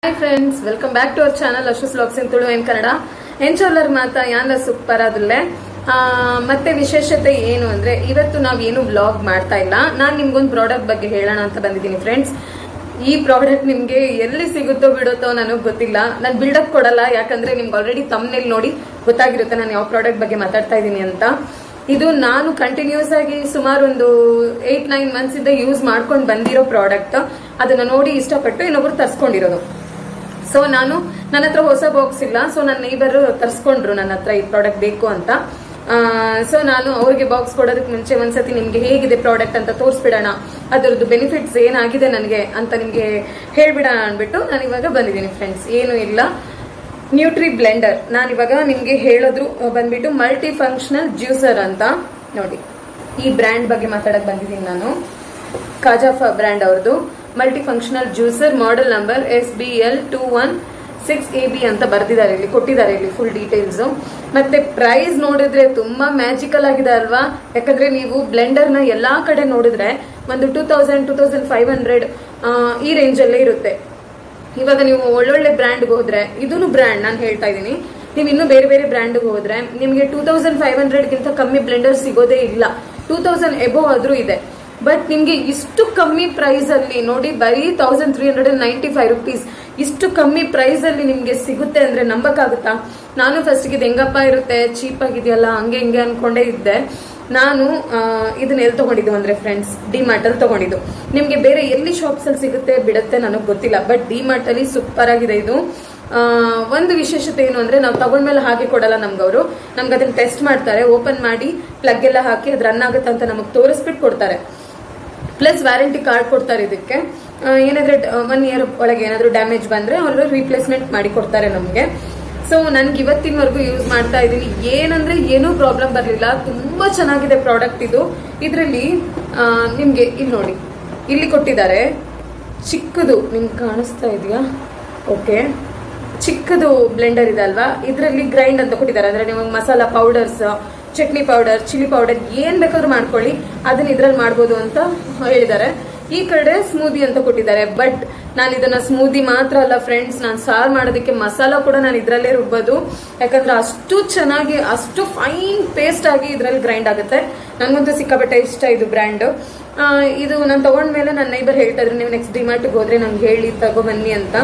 hi friends welcome back to our channel Ashu vlogs in Tulu ಏನ್ ಕನ್ನಡ ಎಂಚೋಲರ್ ಮಾತಾ ಯಾನ್ಲ super ಆದಲ್ಲೇ ಮತ್ತೆ ವಿಶೇಷತೆ ಏನು ಅಂದ್ರೆ ಇವತ್ತು ನಾವ್ ಏನು ಬ್ಲಾಗ್ ಮಾಡ್ತಾ ಇಲ್ಲ ನಾನ್ ನಿಮ್ಗೊಂದು ಪ್ರಾಡಕ್ಟ್ ಬಗ್ಗೆ ಹೇಳೋಣ ಅಂತ ಬಂದಿದ್ದೀನಿ ಫ್ರೆಂಡ್ಸ್ ಈ ಪ್ರಾಡಕ್ಟ್ ನಿಮ್ಗೆ ಎಲ್ಲಿ ಸಿಗುತ್ತೋ ಬಿಡುತ್ತೋ ನನಗೆ ಗೊತ್ತಿಲ್ಲ ನಾನು ಬಿಲ್ಡಪ್ ಕೊಡಲ್ಲ ಯಾಕಂದ್ರೆ ನಿಮ್ಗೆ ಆಲ್ರೆಡಿ ತಮ್ಮನೇಲಿ ನೋಡಿ ಗೊತ್ತಾಗಿರುತ್ತೆ ನಾನು ಯಾವ ಪ್ರಾಡಕ್ಟ್ ಬಗ್ಗೆ ಮಾತಾಡ್ತಾ ಇದ್ದೀನಿ ಅಂತ ಇದು ನಾನು ಕಂಟಿನ್ಯೂಸ್ ಆಗಿ ಸುಮಾರು ಒಂದು ಏಟ್ ನೈನ್ ಮಂತ್ಸ್ ಇಂದ ಯೂಸ್ ಮಾಡ್ಕೊಂಡು ಬಂದಿರೋ ಪ್ರಾಡಕ್ಟ್ ಅದನ್ನ ನೋಡಿ ಇಷ್ಟಪಟ್ಟು ಇನ್ನೊಬ್ರು ತರ್ಸ್ಕೊಂಡಿರೋದು ಸೊ ನಾನು ನನ್ನ ಹತ್ರ ಹೊಸ ಬಾಕ್ಸ್ ಇಲ್ಲ ಸೊ ನನ್ನ ನೇಬರ್ ತರ್ಸ್ಕೊಂಡ್ರು ನನ್ನ ಹತ್ರ ಈ ಪ್ರಾಡಕ್ಟ್ ಬೇಕು ಅಂತ ಸೊ ನಾನು ಅವ್ರಿಗೆ ಬಾಕ್ಸ್ ಕೊಡೋದಕ್ಕೆ ಮುಂಚೆ ಒಂದ್ಸತಿ ನಿಮ್ಗೆ ಹೇಗಿದೆ ಪ್ರಾಡಕ್ಟ್ ಅಂತ ತೋರಿಸ್ಬಿಡೋಣ ಅದರದ್ದು ಬೆನಿಫಿಟ್ಸ್ ಏನಾಗಿದೆ ನನಗೆ ಅಂತ ನಿಮ್ಗೆ ಹೇಳ್ಬಿಡೋಣ ಅನ್ಬಿಟ್ಟು ನಾನು ಇವಾಗ ಬಂದಿದ್ದೀನಿ ಫ್ರೆಂಡ್ಸ್ ಏನು ಇಲ್ಲ ನ್ಯೂಟ್ರಿ ಬ್ಲೆಂಡರ್ ನಾನು ಇವಾಗ ನಿಮ್ಗೆ ಹೇಳೋದ್ರು ಬಂದ್ಬಿಟ್ಟು ಮಲ್ಟಿ ಫಂಕ್ಷನಲ್ ಜ್ಯೂಸರ್ ಅಂತ ನೋಡಿ ಈ ಬ್ರ್ಯಾಂಡ್ ಬಗ್ಗೆ ಮಾತಾಡಕ್ ಬಂದಿದ್ದೀನಿ ನಾನು ಕಾಜಾಫಾ ಬ್ರ್ಯಾಂಡ್ ಅವ್ರದ್ದು multi functional juicer model number S B L two one six A B ಅಂತ ಬರ್ದಿದ್ದಾರೆ ಇಲ್ಲಿ ಕೊಟ್ಟಿದ್ದಾರೆ ಇಲ್ಲಿ ಫುಲ್ ಡೀಟೇಲ್ಸ್ ಮತ್ತೆ ಪ್ರೈಸ್ ನೋಡಿದ್ರೆ ತುಂಬಾ ಮ್ಯಾಜಿಕಲ್ ಆಗಿದೆ ಅಲ್ವಾ ಯಾಕಂದ್ರೆ ನೀವು ಬ್ಲೆಂಡರ್ ನ ಎಲ್ಲಾ ಕಡೆ ನೋಡಿದ್ರೆ ಒಂದು two thousand two thousand five hundred ಈ ರೇಂಜ್ ಅಲ್ಲೇ ಇರುತ್ತೆ ಇವಾಗ ನೀವು ಒಳ್ಳೊಳ್ಳೆ ಬ್ರ್ಯಾಂಡ್ಗೆ ಹೋದ್ರೆ ಇದೂ ಬ್ರ್ಯಾಂಡ್ ನಾನು ಹೇಳ್ತಾ ಇದ್ದೀನಿ ನೀವು ಇನ್ನೂ ಬೇರೆ ಬೇರೆ ಬ್ರ್ಯಾಂಡ್ಗೆ ಹೋದ್ರೆ ನಿಮಗೆ ಟೂ ತೌಸಂಡ್ ಫೈವ್ ಹಂಡ್ರೆಡ್ಗಿಂತ ಕಮ್ಮಿ ಬ್ಲೆಂಡರ್ ಸಿಗೋದೇ ಇಲ್ಲ ಟೂ ತೌಸಂಡ್ ಎಬೋ ಆದ್ರೂ ಇದೆ ಬಟ್ ನಿಮ್ಗೆ ಇಷ್ಟು ಕಮ್ಮಿ ಪ್ರೈಸ್ ಅಲ್ಲಿ ನೋಡಿ ಬರೀ thousand three hundred and ninety five rupees ಇಷ್ಟು ಕಮ್ಮಿ ಪ್ರೈಸ್ ಅಲ್ಲಿ ನಿಮ್ಗೆ ಸಿಗುತ್ತೆ ಅಂದ್ರೆ ನಂಬಕ್ಕಾಗುತ್ತಾ ನಾನು ಫಸ್ಟ್ ಇದು ಹೆಂಗಪ್ಪ ಇರುತ್ತೆ ಚೀಪ್ ಆಗಿದೆಯಲ್ಲ ಹಂಗೆ ಹಿಂಗೆ ಅನ್ಕೊಂಡೇ ಇದ್ದೆ ನಾನು ಇದನ್ನ ಎಲ್ಲಿ ತಗೊಂಡಿದ್ದು ಅಂದ್ರೆ ಫ್ರೆಂಡ್ಸ್ ಡಿ ಮಾರ್ಟ್ ಅಲ್ಲಿ ತಗೊಂಡಿದ್ದು ನಿಮ್ಗೆ ಬೇರೆ ಎಲ್ಲಿ ಶಾಪ್ಸ್ ಅಲ್ಲಿ ಸಿಗುತ್ತೆ ಬಿಡುತ್ತೆ ನನಗೆ ಗೊತ್ತಿಲ್ಲ ಬಟ್ ಡಿ ಮಾರ್ಟ್ ಅಲ್ಲಿ ಸೂಪರ್ ಆಗಿದೆ ಇದು ಒಂದು ವಿಶೇಷತೆ ಏನು ಅಂದ್ರೆ ನಾವು ತಗೊಂಡ್ಮೇಲೆ ಹಾಗೆ ಕೊಡಲ್ಲ ನಮ್ಗವರು ನಮ್ಗೆ ಅದನ್ನ ಟೆಸ್ಟ್ ಮಾಡ್ತಾರೆ ಓಪನ್ ಮಾಡಿ ಪ್ಲಗ್ ಎಲ್ಲ ಹಾಕಿ ಅದು ರನ್ ಆಗುತ್ತೆ ಅಂತ ನಮಗೆ ತೋರಿಸ್ಬಿಟ್ಟು ಕೊಡ್ತಾರೆ ಪ್ಲಸ್ ವ್ಯಾರಂಟಿ ಕಾರ್ಡ್ ಕೊಡ್ತಾರೆ ಇದಕ್ಕೆ ಏನಾದ್ರೆ ಒನ್ ಇಯರ್ ಒಳಗೆ ಏನಾದ್ರು ಡ್ಯಾಮೇಜ್ ಬಂದ್ರೆ ಅವರು ರೀಪ್ಲೇಸ್ಮೆಂಟ್ ಮಾಡಿ ಕೊಡ್ತಾರೆ ನಮಗೆ ಸೊ ನನ್ಗೆ ಇವತ್ತಿನವರೆಗೂ ಯೂಸ್ ಮಾಡ್ತಾ ಇದ್ದೀನಿ ಏನಂದ್ರೆ ಏನೂ ಪ್ರಾಬ್ಲಮ್ ಬರಲಿಲ್ಲ ತುಂಬಾ ಚೆನ್ನಾಗಿದೆ ಪ್ರಾಡಕ್ಟ್ ಇದು ಇದರಲ್ಲಿ ನಿಮ್ಗೆ ಇಲ್ಲಿ ನೋಡಿ ಇಲ್ಲಿ ಕೊಟ್ಟಿದ್ದಾರೆ ಚಿಕ್ಕದು ನಿಮ್ಗೆ ಕಾಣಿಸ್ತಾ ಇದೆಯಾ ಓಕೆ ಚಿಕ್ಕದು ಬ್ಲೆಂಡರ್ ಇದೆ ಅಲ್ವಾ ಇದರಲ್ಲಿ ಗ್ರೈಂಡ್ ಅಂತ ಕೊಟ್ಟಿದ್ದಾರೆ ಅಂದ್ರೆ ನಿಮಗೆ masala powders chutney powder chilli powder ಏನ್ ಬೇಕಾದ್ರೂ ಮಾಡ್ಕೊಳ್ಳಿ ಅದನ್ನ ಇದ್ರಲ್ಲಿ ಮಾಡ್ಬೋದು ಅಂತ ಹೇಳಿದ್ದಾರೆ ಈ ಕಡೆ ಸ್ಮೂದಿ ಅಂತ ಕೊಟ್ಟಿದ್ದಾರೆ ಬಟ್ ನಾನು ಇದನ್ನ ಸ್ಮೂದಿ ಮಾತ್ರ ಅಲ್ಲ ಫ್ರೆಂಡ್ಸ್ ನಾನು ಸಾರು ಮಾಡೋದಕ್ಕೆ ಮಸಾಲ ಕೂಡ ನಾನು ಇದ್ರಲ್ಲೇ ರುಬ್ಬೋದು ಯಾಕಂದ್ರೆ ಅಷ್ಟು ಚೆನ್ನಾಗಿ ಅಷ್ಟು ಫೈನ್ ಪೇಸ್ಟ್ ಆಗಿ ಇದ್ರಲ್ಲಿ ಗ್ರೈಂಡ್ ಆಗುತ್ತೆ ನನಗಂತೂ ಸಿಕ್ಕಾಪಟ್ಟೆ ಇಷ್ಟ ಇದು ಬ್ರ್ಯಾಂಡ್ ಇದು ನಾನು ತಗೊಂಡ್ಮೇಲೆ ನನ್ನ ನೈಬರ್ ಹೇಳ್ತಾ ಇದ್ರು ನೀವು ನೆಕ್ಸ್ಟ್ ಡಿಮಾರ್ಟ್ಗೆ ಹೋದ್ರೆ ನಂಗೆ ಹೇಳಿ ತಗೋ ಬನ್ನಿ ಅಂತ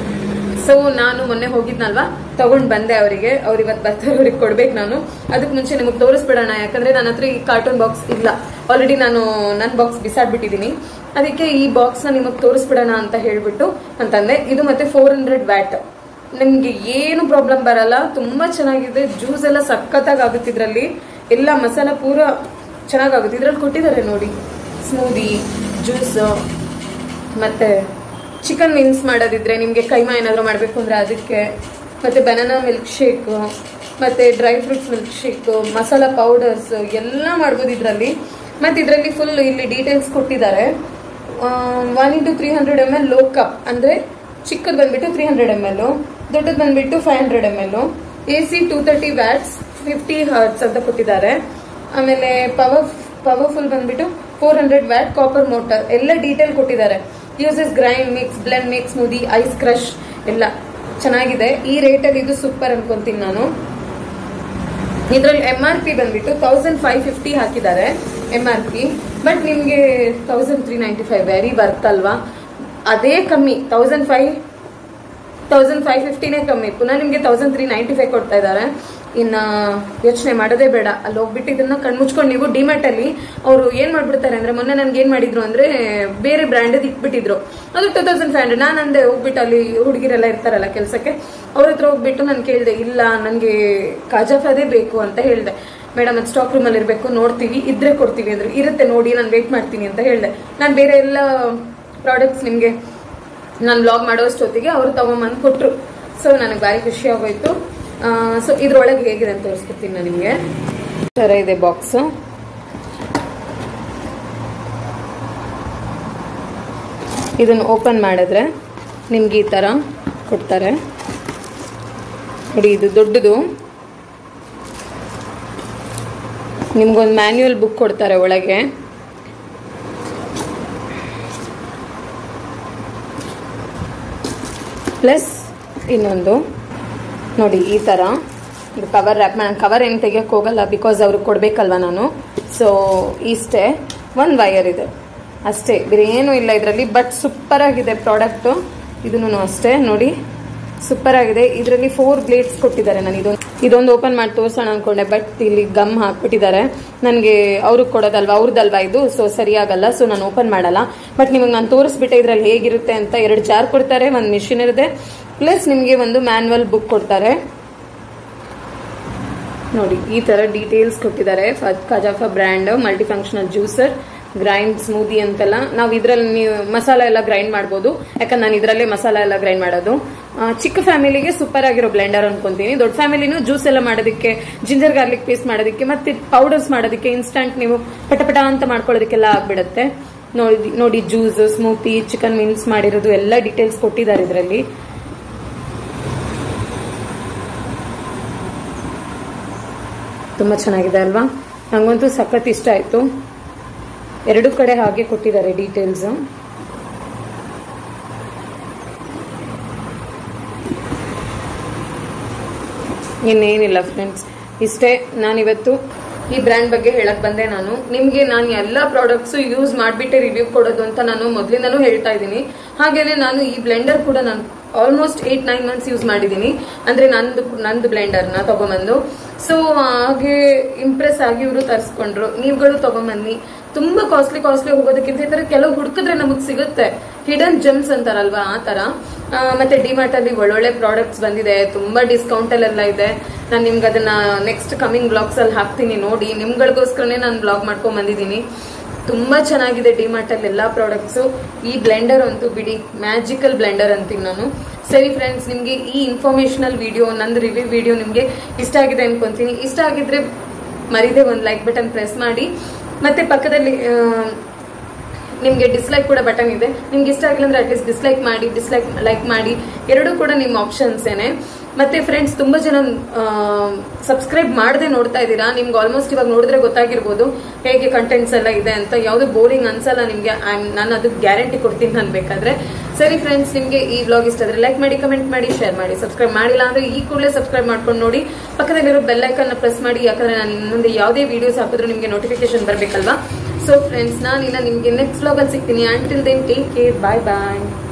ಸೊ ನಾನು ಮೊನ್ನೆ ಹೋಗಿದ್ನಲ್ವಾ ತಗೊಂಡ್ ಬಂದೆ ಅವರಿಗೆ ಅವ್ರು ಇವತ್ತು ಬರ್ತಾರೆ ಅವ್ರಿಗೆ ಕೊಡ್ಬೇಕು ನಾನು ಅದಕ್ಕೆ ಮುಂಚೆ ನಿಮಗೆ ತೋರಿಸ್ಬಿಡೋಣ ಯಾಕಂದ್ರೆ ನನ್ನ ಹತ್ರ ಈ ಕಾರ್ಟೂನ್ ಬಾಕ್ಸ್ ಇಲ್ಲ ಆಲ್ರೆಡಿ ನಾನು ನನ್ನ ಬಾಕ್ಸ್ ಬಿಸಾಡ್ಬಿಟ್ಟಿದ್ದೀನಿ ಅದಕ್ಕೆ ಈ ಬಾಕ್ಸ್ ನ ನಿಮಗೆ ತೋರಿಸ್ಬಿಡೋಣ ಅಂತ ಹೇಳ್ಬಿಟ್ಟು ಅಂತಂದೆ ಇದು ಮತ್ತೆ ಫೋರ್ ಹಂಡ್ರೆಡ್ ವ್ಯಾಟ್ ನಿಮ್ಗೆ ಏನು ಪ್ರಾಬ್ಲಮ್ ಬರಲ್ಲ ತುಂಬಾ ಚೆನ್ನಾಗಿದೆ ಜ್ಯೂಸ್ ಎಲ್ಲ ಸಖತ್ತಾಗಿ ಆಗುತ್ತೆ ಇದ್ರಲ್ಲಿ ಎಲ್ಲ ಮಸಾಲ ಪೂರ ಚೆನ್ನಾಗಾಗುತ್ತೆ ಇದ್ರಲ್ಲಿ ಕೊಟ್ಟಿದ್ದಾರೆ ನೋಡಿ ಸ್ಮೂದಿ ಜ್ಯೂಸ್ ಮತ್ತೆ ಚಿಕನ್ ಮಿನ್ಸ್ ಮಾಡೋದಿದ್ರೆ ನಿಮಗೆ ಕೈಮಾ ಏನಾದರೂ ಮಾಡಬೇಕು ಅಂದರೆ ಅದಕ್ಕೆ ಮತ್ತು ಬನಾನಾ ಮಿಲ್ಕ್ ಶೇಕ್ ಮತ್ತು dry fruits milkshake masala powders ಎಲ್ಲ ಮಾಡ್ಬೋದು ಇದರಲ್ಲಿ ಮತ್ತು ಇದರಲ್ಲಿ ಫುಲ್ ಇಲ್ಲಿ ಡೀಟೇಲ್ಸ್ ಕೊಟ್ಟಿದ್ದಾರೆ one into three hundred M L low cup ಅಂದರೆ ಚಿಕ್ಕದು ಬಂದ್ಬಿಟ್ಟು ತ್ರೀ ಹಂಡ್ರೆಡ್ ಎಮ್ ಎಲ್ ದೊಡ್ಡದು ಬಂದ್ಬಿಟ್ಟು five hundred M L A C two thirty watts fifty hertz ಅಂತ ಕೊಟ್ಟಿದ್ದಾರೆ ಆಮೇಲೆ ಪವರ್ ಪವರ್ಫುಲ್ ಬಂದ್ಬಿಟ್ಟು four hundred watt copper motor ಎಲ್ಲ ಡೀಟೇಲ್ ಕೊಟ್ಟಿದ್ದಾರೆ uses grind mix blend mix ಮುದಿ ಐಸ್ ಕ್ರಶ್ ಎಲ್ಲ ಚೆನ್ನಾಗಿದೆ ಈ ರೇಟಲ್ಲಿ ಇದು ಸೂಪರ್ ಅನ್ಕೊಂತೀನಿ ನಾನು ಇದ್ರಲ್ಲಿ ಎಂ ಆರ್ ಪಿ ಬಂದ್ಬಿಟ್ಟು ತೌಸಂಡ್ ಫೈವ್ ಫಿಫ್ಟಿ ಹಾಕಿದ್ದಾರೆ ಎಂ ಆರ್ ಪಿ ಬಟ್ ನಿಮಗೆ thousand three ninety five very worth ಅಲ್ವಾ ಅದೇ ಕಮ್ಮಿ ತೌಸಂಡ್ ಫೈವ್ ತೌಸಂಡ್ ಫೈವ್ ಫಿಫ್ಟಿನೇ ಕಮ್ಮಿ ಪುನಃ ನಿಮಗೆ ತೌಸಂಡ್ ತ್ರೀ ನೈಂಟಿ ಫೈವ್ ಕೊಡ್ತಾ ಇದ್ದಾರೆ ಇನ್ನ ಯೋಚನೆ ಮಾಡೋದೇ ಬೇಡ ಅಲ್ಲಿ ಹೋಗ್ಬಿಟ್ಟು ಇದನ್ನ ಕಣ್ಮುಚ್ಕೊಂಡು ನೀವು ಡಿಮ್ಯಾಟ್ ಅಲ್ಲಿ ಅವರು ಏನ್ ಮಾಡ್ಬಿಡ್ತಾರೆ ಅಂದ್ರೆ ಮೊನ್ನೆ ನನ್ಗೆ ಏನ್ ಮಾಡಿದ್ರು ಅಂದ್ರೆ ಬೇರೆ ಬ್ರ್ಯಾಂಡ್ ಇಟ್ಬಿಟ್ಟಿದ್ರು ಅದು ಟೂ ತೌಸಂಡ್ ಫೈವ್ ಹಂಡ್ರೆಡ್ ನಾನು ಅಂದೆ ಹೋಗ್ಬಿಟ್ಟು ಅಲ್ಲಿ ಹುಡುಗಿರೆಲ್ಲ ಇರ್ತಾರಲ್ಲ ಕೆಲಸಕ್ಕೆ ಅವ್ರ ಹತ್ರ ಹೋಗ್ಬಿಟ್ಟು ನಾನು ಕೇಳಿದೆ ಇಲ್ಲ ನನಗೆ ಕಾಜಾಫಾದೇ ಬೇಕು ಅಂತ ಹೇಳಿದೆ ಮೇಡಮ್ ಅದು ಸ್ಟಾಕ್ ರೂಮಲ್ಲಿ ಇರಬೇಕು ನೋಡ್ತೀವಿ ಇದ್ರೆ ಕೊಡ್ತೀವಿ ಅಂದ್ರೆ ಇರುತ್ತೆ ನೋಡಿ ನಾನು ವೇಟ್ ಮಾಡ್ತೀನಿ ಅಂತ ಹೇಳಿದೆ ನಾನು ಬೇರೆ ಎಲ್ಲ ಪ್ರಾಡಕ್ಟ್ಸ್ ನಿಮಗೆ ನಾನು ಬ್ಲಾಗ್ ಮಾಡೋಷ್ಟೊತ್ತಿಗೆ ಅವರು ತಗೊಂಬಂದು ಕೊಟ್ಟರು ಸೊ ನನಗೆ ಭಾರಿ ಖುಷಿ ಆಗೋಯ್ತು ಸೊ ಇದ್ರೊಳಗೆ ಹೇಗಿದೆ ಅಂತ ತೋರಿಸ್ಕೊಡ್ತೀನಿ ನಾನು ನಿಮಗೆ ಥರ ಇದೆ ಬಾಕ್ಸು ಇದನ್ನು ಓಪನ್ ಮಾಡಿದ್ರೆ ನಿಮ್ಗೆ ಈ ಥರ ಕೊಡ್ತಾರೆ ನೋಡಿ ಇದು ದೊಡ್ಡದು ನಿಮ್ಗೊಂದು ಮ್ಯಾನ್ಯುಯಲ್ ಬುಕ್ ಕೊಡ್ತಾರೆ ಒಳಗೆ ಪ್ಲಸ್ ಇನ್ನೊಂದು ನೋಡಿ ಈ ಥರ ಇದು ಕವರ್ ರ್ಯಾಪ್ ನಾನು ಕವರ್ ಏನು ತೆಗಿಯೋಕ್ಕೆ ಹೋಗಲ್ಲ ಬಿಕಾಸ್ ಅವ್ರಿಗೆ ಕೊಡಬೇಕಲ್ವ ನಾನು ಸೊ ಇಷ್ಟೇ ಒಂದು ವಯರ್ ಇದೆ ಅಷ್ಟೇ ಬೇರೆ ಏನೂ ಇಲ್ಲ ಇದರಲ್ಲಿ ಬಟ್ ಸೂಪರ್ ಆಗಿದೆ ಪ್ರಾಡಕ್ಟು ಇದನ್ನು ಅಷ್ಟೇ ನೋಡಿ ಸೂಪರ್ ಆಗಿದೆ ಇದರಲ್ಲಿ ಫೋರ್ ಬ್ಲೇಡ್ಸ್ ಕೊಟ್ಟಿದ್ದಾರೆ ನಾನು ಇದೊಂದು ಇದೊಂದು ಓಪನ್ ಮಾಡಿ ತೋರ್ಸೋಣ ಅನ್ಕೊಂಡೆ ಬಟ್ ಇಲ್ಲಿ ಗಮ್ ಹಾಕ್ಬಿಟ್ಟಿದ್ದಾರೆ ನನಗೆ ಅವ್ರಿಗೆ ಕೊಡೋದಲ್ವಾ ಅವ್ರದ್ದಲ್ವಾ ಇದು ಸೊ ಸರಿಯಾಗಲ್ಲ ಸೊ ನಾನು ಓಪನ್ ಮಾಡಲ್ಲ ಬಟ್ ನಿಮಗೆ ನಾನು ತೋರಿಸ್ಬಿಟ್ಟೆ ಇದರಲ್ಲಿ ಹೇಗಿರುತ್ತೆ ಅಂತ ಎರಡು ಜಾರ್ ಕೊಡ್ತಾರೆ ಒಂದು ಮಿಷಿನ್ ಇರುತ್ತೆ ಪ್ಲಸ್ ನಿಮಗೆ ಒಂದು ಮ್ಯಾನ್ಯಲ್ ಬುಕ್ ಕೊಡ್ತಾರೆ ನೋಡಿ ಈ ತರ ಡೀಟೇಲ್ಸ್ ಕೊಟ್ಟಿದ್ದಾರೆ ಖಜಾಫಾ brand multi functional juicer grind smoothie ಅಂತೆಲ್ಲ ನಾವು ಇದರಲ್ಲಿ ನೀವು ಮಸಾಲ ಎಲ್ಲ ಗ್ರೈಂಡ್ ಮಾಡ್ಬೋದು ಯಾಕಂದ್ರೆ ನಾನು ಇದರಲ್ಲೇ ಮಸಾಲ ಎಲ್ಲ ಗ್ರೈಂಡ್ ಮಾಡೋದು ಆ, ಚಿಕ್ಕ ಫ್ಯಾಮಿಲಿಗೆ ಸೂಪರ್ ಆಗಿರೋ ಬ್ಲೆಂಡರ್ ಅನ್ಕೊಂತೀನಿ ದೊಡ್ಡ ಫ್ಯಾಮಿಲಿನೂ ಜ್ಯೂಸ್ ಎಲ್ಲ ಮಾಡೋದಕ್ಕೆ ಜಿಂಜರ್ ಗಾರ್ಲಿಕ್ ಪೇಸ್ಟ್ ಮಾಡೋದಕ್ಕೆ ಮತ್ತೆ ಪೌಡರ್ಸ್ ಮಾಡೋದಕ್ಕೆ ಇನ್ಸ್ಟಂಟ್ ನೀವು ಪಟಪಟ ಅಂತ ಮಾಡ್ಕೊಳ್ಳೋದಕ್ಕೆಲ್ಲ ಆಗ್ಬಿಡುತ್ತೆ ನೋಡಿ ನೋಡಿ ಜ್ಯೂಸ್ ಸ್ಮೂತಿ ಚಿಕನ್ ಮಿನ್ಸ್ ಮಾಡಿರೋದು ಎಲ್ಲ ಡೀಟೇಲ್ಸ್ ಕೊಟ್ಟಿದ್ದಾರೆ ಇದರಲ್ಲಿ ತುಂಬಾ ಚೆನ್ನಾಗಿದೆ ಅಲ್ವಾ ನಂಗಂತೂ ಸಖತ್ ಇಷ್ಟ ಆಯ್ತು ಎರಡು ಕಡೆ ಹಾಗೆ ಕೊಟ್ಟಿದ್ದಾರೆ ಡೀಟೇಲ್ಸ್ ಇನ್ನೇನಿಲ್ಲ ಫ್ರೆಂಡ್ಸ್ ಇಷ್ಟೇ ನಾನಿವತ್ತು ಈ ಬ್ರ್ಯಾಂಡ್ ಬಗ್ಗೆ ಹೇಳಕ್ ಬಂದೆ ನಾನು ನಿಮ್ಗೆ ನಾನು ಎಲ್ಲ ಪ್ರಾಡಕ್ಟ್ಸ್ ಯೂಸ್ ಮಾಡ್ಬಿಟ್ಟೆ ರಿವ್ಯೂ ಕೊಡೋದು ಅಂತ ನಾನು ಮೊದಲಿಂದನೂ ಹೇಳ್ತಾ ಇದ್ದೀನಿ ಹಾಗೇನೆ ನಾನು ಈ ಬ್ಲೆಂಡರ್ ಕೂಡ ನಾನು almost eight nine months use ಮಾಡಿದ್ದೀನಿ ಅಂದ್ರೆ ನಂದು ನಂದು ಬ್ಲೆಂಡರ್ನ ತಗೊಂಬಂದು ಸೊ ಹಾಗೆ ಇಂಪ್ರೆಸ್ ಆಗಿ ಇವರು ತರಿಸ್ಕೊಂಡ್ರು ನೀವುಗಳು ತಗೊಂಬನ್ನಿ ತುಂಬಾ ಕಾಸ್ಟ್ಲಿ ಕಾಸ್ಟ್ಲಿ ಹೋಗೋದಕ್ಕಿಂತ ಈ ತರ ಕೆಲವು ಹುಡುಕಿದ್ರೆ ನಮಗ್ ಸಿಗುತ್ತೆ ಹಿಡನ್ ಜೆಮ್ಸ್ ಅಂತಾರಲ್ವಾ ಆ ತರ ಆ, ಮತ್ತೆ ಡಿಮಾರ್ಟ್ ಅಲ್ಲಿ ಒಳ್ಳೊಳ್ಳೆ ಪ್ರಾಡಕ್ಟ್ಸ್ ಬಂದಿದೆ ತುಂಬಾ ಡಿಸ್ಕೌಂಟ್ ಅಲ್ಲೆಲ್ಲ ಇದೆ ನಾನು ನಿಮ್ಗೆ ಅದನ್ನ ನೆಕ್ಸ್ಟ್ ಕಮಿಂಗ್ ಬ್ಲಾಗ್ಸ್ ಅಲ್ಲಿ ಹಾಕ್ತೀನಿ ನೋಡಿ ನಿಮ್ಗಳಿಗೋಸ್ಕರನೇ ನಾನು ಬ್ಲಾಗ್ ಮಾಡ್ಕೊಂಡ್ ಬಂದಿದ್ದೀನಿ ತುಂಬಾ ಚೆನ್ನಾಗಿದೆ ಡಿಮಾರ್ಟ್ ಅಲ್ಲಿ ಎಲ್ಲಾ ಪ್ರಾಡಕ್ಟ್ಸ್ ಈ ಬ್ಲೆಂಡರ್ ಅಂತೂ ಬಿಡಿ ಮ್ಯಾಜಿಕಲ್ ಬ್ಲೆಂಡರ್ ಅಂತೀನಿ ನಾನು ಸರಿ ಫ್ರೆಂಡ್ಸ್ ನಿಮ್ಗೆ ಈ ಇನ್ಫಾರ್ಮೇಶನಲ್ ವಿಡಿಯೋ ನಂದು ರಿವ್ಯೂ ವಿಡಿಯೋ ನಿಮ್ಗೆ ಇಷ್ಟ ಆಗಿದೆ ಅನ್ಕೊಂತೀನಿ ಇಷ್ಟ ಆಗಿದ್ರೆ ಮರಿದೆ ಒಂದು ಲೈಕ್ ಬಟನ್ ಪ್ರೆಸ್ ಮಾಡಿ ಮತ್ತೆ ಪಕ್ಕದಲ್ಲಿ ಆ, ನಿಮ್ಗೆ ಡಿಸ್ಲೈಕ್ ಕೂಡ ಬಟನ್ ಇದೆ ನಿಮ್ಗೆ ಇಷ್ಟ ಆಗಿಲ್ಲ ಅಂದ್ರೆ ಅಟ್ಲೀಸ್ಟ್ ಡಿಸ್ಲೈಕ್ ಮಾಡಿ ಡಿಸ್ಲೈಕ್ ಲೈಕ್ ಮಾಡಿ ಎರಡೂ ಕೂಡ ನಿಮ್ಮ ಆಪ್ಷನ್ಸ್ ಏನೆ ಮತ್ತೆ ಫ್ರೆಂಡ್ಸ್ ತುಂಬಾ ಜನ ಸಬ್ಸ್ಕ್ರೈಬ್ ಮಾಡದೆ ನೋಡ್ತಾ ಇದ್ದೀರಾ ನಿಮ್ಗೆ ಆಲ್ಮೋಸ್ಟ್ ಇವಾಗ ನೋಡಿದ್ರೆ ಗೊತ್ತಾಗಿರ್ಬೋದು ಹೇಗೆ ಕಂಟೆಂಟ್ಸ್ ಎಲ್ಲ ಇದೆ ಅಂತ ಯಾವ್ದು ಬೋರಿಂಗ್ ಅನ್ಸಲ್ಲ ನಿಮ್ಗೆ ನಾನು ಅದಕ್ಕೆ ಗ್ಯಾರಂಟಿ ಕೊಡ್ತೀನಿ ನಾನು ಬೇಕಾದ್ರೆ ಸರಿ ಫ್ರೆಂಡ್ಸ್ ನಿಮ್ಗೆ ಈ ವ್ಲಾಗ್ ಇಷ್ಟ ಆದ್ರೆ ಲೈಕ್ ಮಾಡಿ ಕಮೆಂಟ್ ಮಾಡಿ ಶೇರ್ ಮಾಡಿ ಸಬ್ಸ್ಕ್ರೈಬ್ ಮಾಡಿಲ್ಲ ಅಂದ್ರೆ ಈ ಕೂಡಲೇ ಸಬ್ಸ್ಕ್ರೈಬ್ ಮಾಡ್ಕೊಂಡು ನೋಡಿ ಪಕ್ಕದಲ್ಲಿರೋ ಬೆಲ್ ಐಕನ್ ಪ್ರೆಸ್ ಮಾಡಿ ಯಾಕಂದ್ರೆ ನಾನು ಇನ್ನು ಮುಂದೆ ಯಾವುದೇ ವಿಡಿಯೋಸ್ ಹಾಕಿದ್ರು ನಿಮ್ಗೆ ನೋಟಿಫಿಕೇಶನ್ ಬರಬೇಕಲ್ವಾ ಸೊ ಫ್ರೆಂಡ್ಸ್ ನಾನು ಇನ್ನ ನಿಮ್ಗೆ ನೆಕ್ಸ್ಟ್ ವ್ಲಾಗ್ ಅಲ್ಲಿ ಸಿಗ್ತೀನಿ until then take care bye ಬಾಯ್